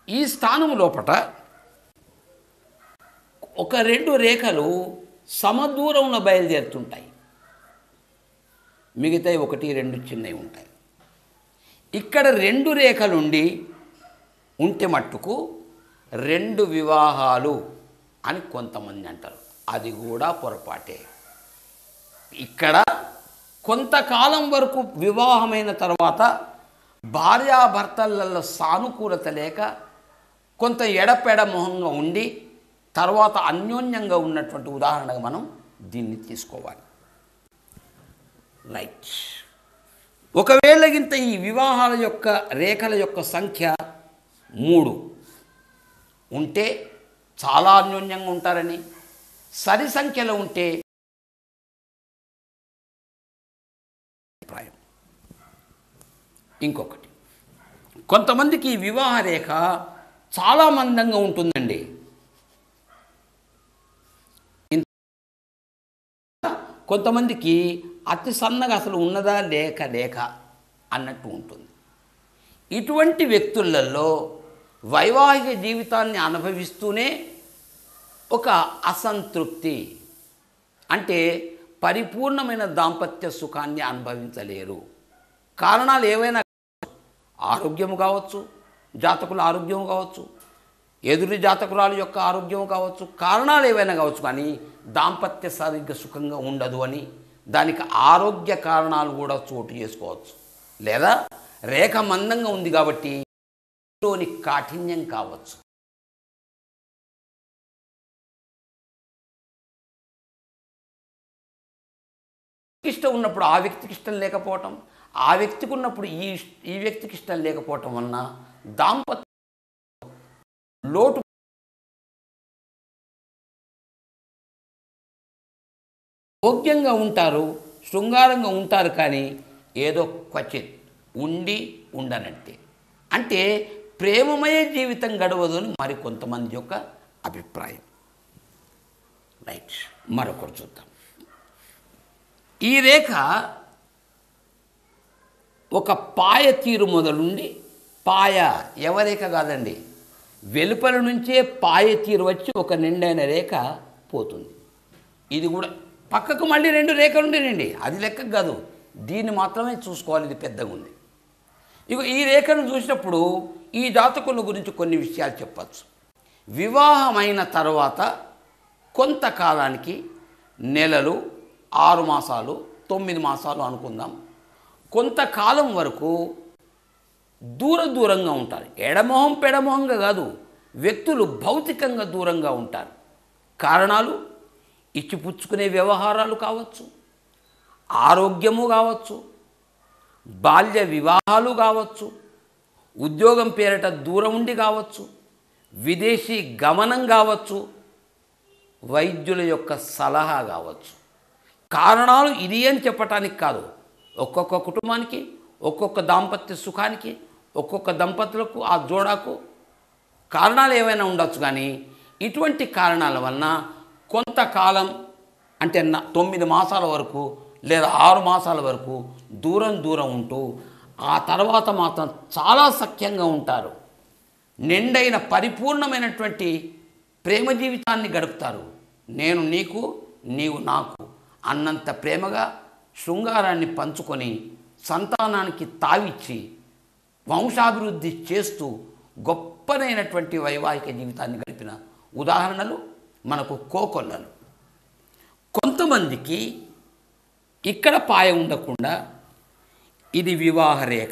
ఈ స్థానం లోపట ఒక రెండు రేఖలు సమదూరంలో బయలుదేరుతుంటాయి మిగతాయి ఒకటి రెండు చిన్నవి ఉంటాయి ఇక్కడ రెండు రేఖలుండి ఉంటే మట్టుకు రెండు వివాహాలు అని కొంతమంది అంటారు అది కూడా పొరపాటే ఇక్కడ కొంతకాలం వరకు వివాహమైన తర్వాత భార్యాభర్తలలో సానుకూలత లేక కొంత ఎడపెడ మొహంగా ఉండి తర్వాత అన్యోన్యంగా ఉన్నటువంటి ఉదాహరణగా మనం దీన్ని తీసుకోవాలి రైట్ ఒకవేళ గింత ఈ వివాహాల యొక్క రేఖల యొక్క సంఖ్య మూడు ఉంటే చాలా అన్యోన్యంగా ఉంటారని సరి సంఖ్యలో ఉంటే అభిప్రాయం ఇంకొకటి కొంతమందికి ఈ వివాహ రేఖ చాలా మందంగా ఉంటుందండి కొంతమందికి అతి సన్నగా అసలు ఉన్నదా లేక లేక అన్నట్టు ఉంటుంది ఇటువంటి వ్యక్తులలో వైవాహిక జీవితాన్ని అనుభవిస్తూనే ఒక అసంతృప్తి అంటే పరిపూర్ణమైన దాంపత్య సుఖాన్ని అనుభవించలేరు కారణాలు ఏవైనా ఆరోగ్యం కావచ్చు జాతకుల ఆరోగ్యం కావచ్చు ఎదురు జాతకురాలు యొక్క ఆరోగ్యం కావచ్చు కారణాలు ఏవైనా కావచ్చు కానీ దాంపత్య సరిగ్గా సుఖంగా ఉండదు అని దానికి ఆరోగ్య కారణాలు కూడా చోటు చేసుకోవచ్చు లేదా రేఖ మందంగా ఉంది కాబట్టి లోని కాఠిన్యం కావచ్చు ఇష్టం ఉన్నప్పుడు ఆ వ్యక్తికి ఇష్టం లేకపోవటం ఆ వ్యక్తికి ఉన్నప్పుడు ఈ ఇష్- ఈ వ్యక్తికి ఇష్టం లేకపోవటం వలన దాంపత్య లోటు భోగ్యంగా ఉంటారు శృంగారంగా ఉంటారు కానీ ఏదో క్వచిత్ ఉండి ఉండనట్టే అంటే ప్రేమమయ జీవితం గడవదు అని మరికొంతమంది యొక్క అభిప్రాయం రైట్ మరొకరు చూద్దాం ఈ రేఖ ఒక పాయ తీరు మొదలుండి పాయ ఎవరేఖ కాదండి వెలుపల నుంచే పాయ తీరు వచ్చి ఒక నిండైన రేఖ పోతుంది ఇది కూడా పక్కకు మళ్ళీ రెండు రేఖలు ఉండేనండి అది లెక్క కాదు దీన్ని మాత్రమే చూసుకోవాలి ఇది పెద్దగా ఉంది ఇక ఈ రేఖను చూసినప్పుడు ఈ జాతకుల గురించి కొన్ని విషయాలు చెప్పచ్చు వివాహమైన తర్వాత కొంతకాలానికి నెలలు ఆరు మాసాలు తొమ్మిది మాసాలు అనుకుందాం కొంతకాలం వరకు దూర దూరంగా ఉంటారు ఎడమొహం పెడమొహంగా కాదు వ్యక్తులు భౌతికంగా దూరంగా ఉంటారు కారణాలు ఇచ్చిపుచ్చుకునే వ్యవహారాలు కావచ్చు ఆరోగ్యము కావచ్చు బాల్య వివాహాలు కావచ్చు ఉద్యోగం పేరిట దూరం ఉండి కావచ్చు విదేశీ గమనం కావచ్చు వైద్యుల యొక్క సలహా కావచ్చు కారణాలు ఇది అని చెప్పటానికి కాదు ఒక్కొక్క కుటుంబానికి ఒక్కొక్క దాంపత్య సుఖానికి ఒక్కొక్క దంపతులకు ఆ జోడాకు కారణాలు ఏవైనా ఉండొచ్చు కానీ ఇటువంటి కారణాల వలన కొంతకాలం అంటే న- తొమ్మిది మాసాల వరకు లేదా ఆరు మాసాల వరకు దూరం దూరం ఉంటూ ఆ తర్వాత మాత్రం చాలా సఖ్యంగా ఉంటారు నిండైన పరిపూర్ణమైనటువంటి ప్రేమ జీవితాన్ని గడుపుతారు నేను నీకు నీవు నాకు అన్నంత ప్రేమగా శృంగారాన్ని పంచుకొని సంతానానికి తావిచ్చి వంశాభివృద్ధి చేస్తూ గొప్పనైనటువంటి వైవాహిక జీవితాన్ని గడిపిన ఉదాహరణలు మనకు కోకొల్లలు కొంతమందికి ఇక్కడ పాయ ఉండకుండా ఇది వివాహ రేఖ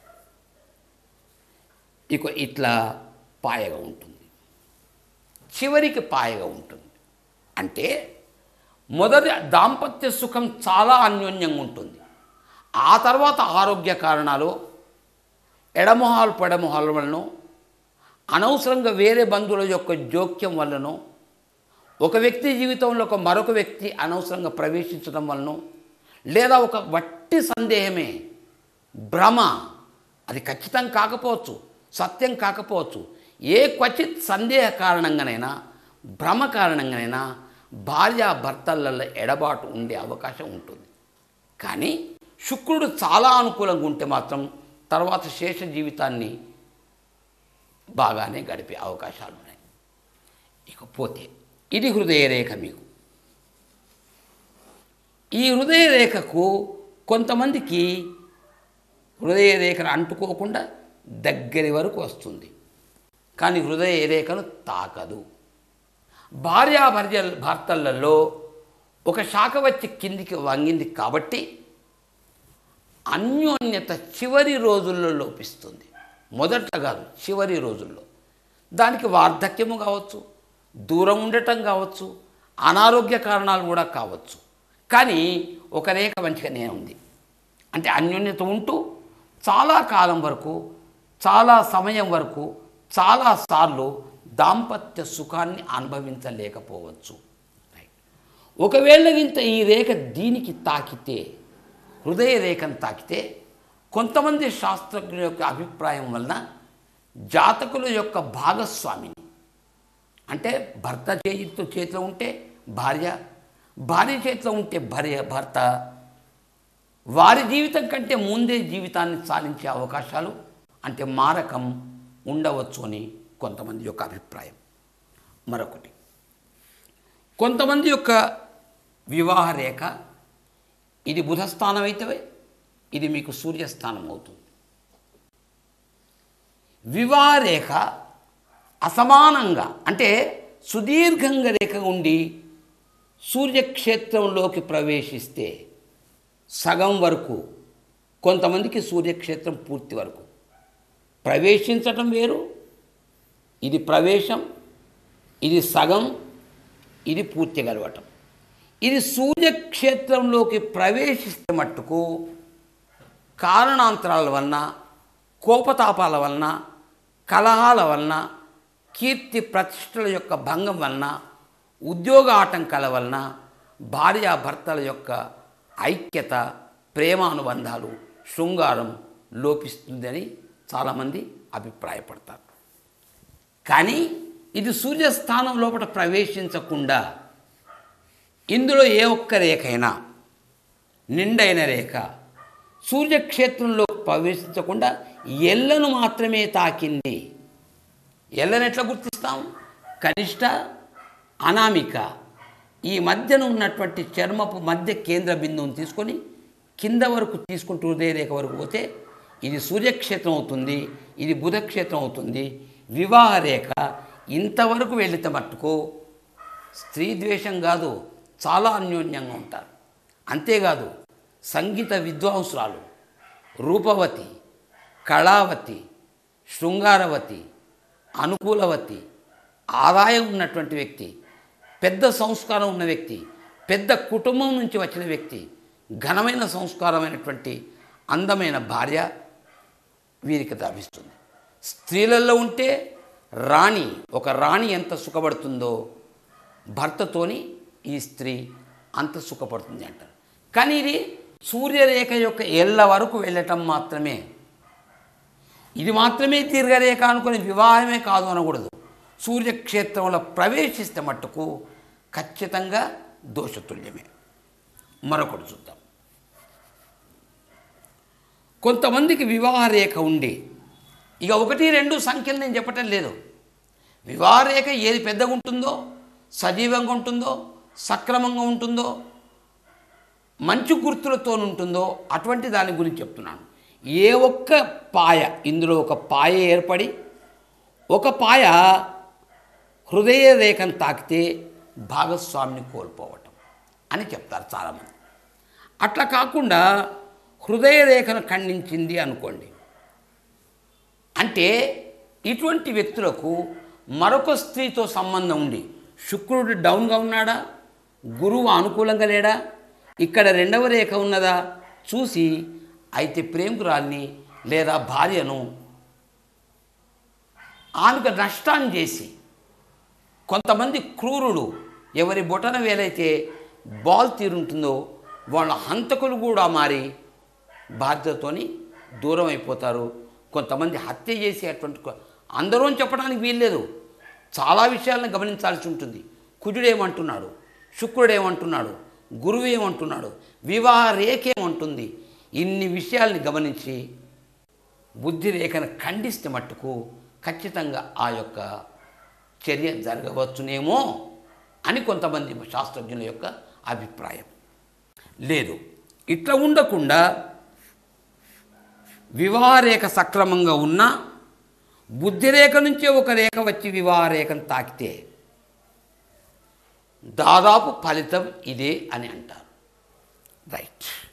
ఇక ఇట్లా పాయగా ఉంటుంది చివరికి పాయగా ఉంటుంది అంటే మొదటి దాంపత్య సుఖం చాలా అన్యోన్యంగా ఉంటుంది ఆ తర్వాత ఆరోగ్య కారణాలు ఎడమొహాలు పెడమొహాల వలన అనవసరంగా వేరే బంధువుల యొక్క జోక్యం వలన ఒక వ్యక్తి జీవితంలో ఒక మరొక వ్యక్తి అనవసరంగా ప్రవేశించడం వలన లేదా ఒక వట్టి సందేహమే భ్రమ అది ఖచ్చితం కాకపోవచ్చు సత్యం కాకపోవచ్చు ఏ క్వచిత్ సందేహ కారణంగానైనా భ్రమ కారణంగానైనా భార్య భర్తలలో ఎడబాటు ఉండే అవకాశం ఉంటుంది కానీ శుక్రుడు చాలా అనుకూలంగా ఉంటే మాత్రం తర్వాత శేష జీవితాన్ని బాగానే గడిపే అవకాశాలు ఉన్నాయి ఇకపోతే ఇది హృదయరేఖ మీకు ఈ హృదయరేఖకు కొంతమందికి హృదయరేఖను అంటుకోకుండా దగ్గరి వరకు వస్తుంది కానీ హృదయ రేఖను తాకదు భార్యాభర్య భర్తలలో ఒక శాఖ వచ్చి కిందికి వంగింది కాబట్టి అన్యోన్యత చివరి రోజుల్లో లోపిస్తుంది మొదట కాదు చివరి రోజుల్లో దానికి వార్ధక్యము కావచ్చు దూరం ఉండటం కావచ్చు అనారోగ్య కారణాలు కూడా కావచ్చు కానీ ఒక రేఖ మంచిగానే ఉంది అంటే అన్యోన్యత ఉంటూ చాలా కాలం వరకు చాలా సమయం వరకు చాలాసార్లు దాంపత్య సుఖాన్ని అనుభవించలేకపోవచ్చు రైట్ ఒకవేళ ఇంత ఈ రేఖ దీనికి తాకితే హృదయ రేఖను తాకితే కొంతమంది శాస్త్రజ్ఞుల యొక్క అభిప్రాయం వలన జాతకుల యొక్క భాగస్వామిని అంటే భర్త చేతితో చేతిలో ఉంటే భార్య భార్య చేతిలో ఉంటే భార్య భర్త వారి జీవితం కంటే ముందే జీవితాన్ని సాధించే అవకాశాలు అంటే మారకం ఉండవచ్చు అని కొంతమంది యొక్క అభిప్రాయం మరొకటి కొంతమంది యొక్క వివాహ రేఖ ఇది బుధస్థానం అయితే ఇది మీకు సూర్యస్థానం అవుతుంది వివాహ రేఖ అసమానంగా అంటే సుదీర్ఘంగా రేఖ ఉండి సూర్యక్షేత్రంలోకి ప్రవేశిస్తే సగం వరకు కొంతమందికి సూర్యక్షేత్రం పూర్తి వరకు ప్రవేశించటం వేరు ఇది ప్రవేశం ఇది సగం ఇది పూర్తి గలవటం ఇది సూర్యక్షేత్రంలోకి ప్రవేశిస్తే మట్టుకు కారణాంతరాల వలన కోపతాపాల వలన కలహాల వలన కీర్తి ప్రతిష్టల యొక్క భంగం వలన ఉద్యోగ ఆటంకాల వలన భార్యాభర్తల యొక్క ఐక్యత ప్రేమానుబంధాలు శృంగారం లోపిస్తుందని చాలామంది అభిప్రాయపడతారు కానీ ఇది సూర్యస్థానం లోపల ప్రవేశించకుండా ఇందులో ఏ ఒక్క రేఖైనా నిండైన రేఖ సూర్యక్షేత్రంలో ప్రవేశించకుండా ఎల్లను మాత్రమే తాకింది ఎల్లను ఎట్లా గుర్తిస్తాం కనిష్ట అనామిక ఈ మధ్యన ఉన్నటువంటి చర్మపు మధ్య కేంద్ర బిందువుని తీసుకొని కింద వరకు తీసుకుంటూ హృదయరేఖ వరకు పోతే ఇది సూర్యక్షేత్రం అవుతుంది ఇది బుధక్షేత్రం అవుతుంది వివాహ రేఖ ఇంతవరకు వెళితే మట్టుకు స్త్రీ ద్వేషం కాదు చాలా అన్యోన్యంగా ఉంటారు అంతేకాదు సంగీత విద్వాంసురాలు రూపవతి కళావతి శృంగారవతి అనుకూలవతి ఆదాయం ఉన్నటువంటి వ్యక్తి పెద్ద సంస్కారం ఉన్న వ్యక్తి పెద్ద కుటుంబం నుంచి వచ్చిన వ్యక్తి ఘనమైన సంస్కారమైనటువంటి అందమైన భార్య వీరికి లభిస్తుంది స్త్రీలలో ఉంటే రాణి ఒక రాణి ఎంత సుఖపడుతుందో భర్తతోని ఈ స్త్రీ అంత సుఖపడుతుంది అంటారు కానీ ఇది సూర్యరేఖ యొక్క ఎల్ల వరకు వెళ్ళటం మాత్రమే ఇది మాత్రమే దీర్ఘరేఖ అనుకుని వివాహమే కాదు అనకూడదు సూర్యక్షేత్రంలో ప్రవేశిస్తే మట్టుకు ఖచ్చితంగా దోషతుల్యమే మరొకటి చూద్దాం కొంతమందికి వివాహ రేఖ ఉండి ఇక ఒకటి రెండు సంఖ్యలు నేను చెప్పటం లేదు వివాహ రేఖ ఏది పెద్దగా ఉంటుందో సజీవంగా ఉంటుందో సక్రమంగా ఉంటుందో మంచి గుర్తులతో ఉంటుందో అటువంటి దాని గురించి చెప్తున్నాను ఏ ఒక్క పాయ ఇందులో ఒక పాయ ఏర్పడి ఒక పాయ హృదయ రేఖను తాకితే భాగస్వామిని కోల్పోవటం అని చెప్తారు చాలామంది అట్లా కాకుండా హృదయ రేఖను ఖండించింది అనుకోండి అంటే ఇటువంటి వ్యక్తులకు మరొక స్త్రీతో సంబంధం ఉండి శుక్రుడు డౌన్గా ఉన్నాడా గురువు అనుకూలంగా లేడా ఇక్కడ రెండవ రేఖ ఉన్నదా చూసి అయితే ప్రేమికురాల్ని లేదా భార్యను ఆమెకు నష్టాన్ని చేసి కొంతమంది క్రూరులు ఎవరి బొటన వేలైతే బాల్ తీరుంటుందో వాళ్ళ హంతకులు కూడా మారి బాధ్యతతోని దూరం అయిపోతారు కొంతమంది హత్య చేసేటువంటి కొ- అందరూ అని చెప్పడానికి వీల్లేదు చాలా విషయాలను గమనించాల్సి ఉంటుంది కుజుడు ఏమంటున్నాడు శుక్రుడు ఏమంటున్నాడు గురువు ఏమంటున్నాడు వివాహ రేఖ ఏమంటుంది ఇన్ని విషయాల్ని గమనించి బుద్ధి రేఖను ఖండిస్తే మట్టుకు ఖచ్చితంగా ఆ యొక్క చర్య జరగవచ్చునేమో అని కొంతమంది శాస్త్రజ్ఞుల యొక్క అభిప్రాయం లేదు ఇట్లా ఉండకుండా వివాహరేఖ సక్రమంగా ఉన్నా బుద్ధిరేఖ నుంచే ఒక రేఖ వచ్చి వివాహరేఖను తాకితే దాదాపు ఫలితం ఇదే అని అంటారు రైట్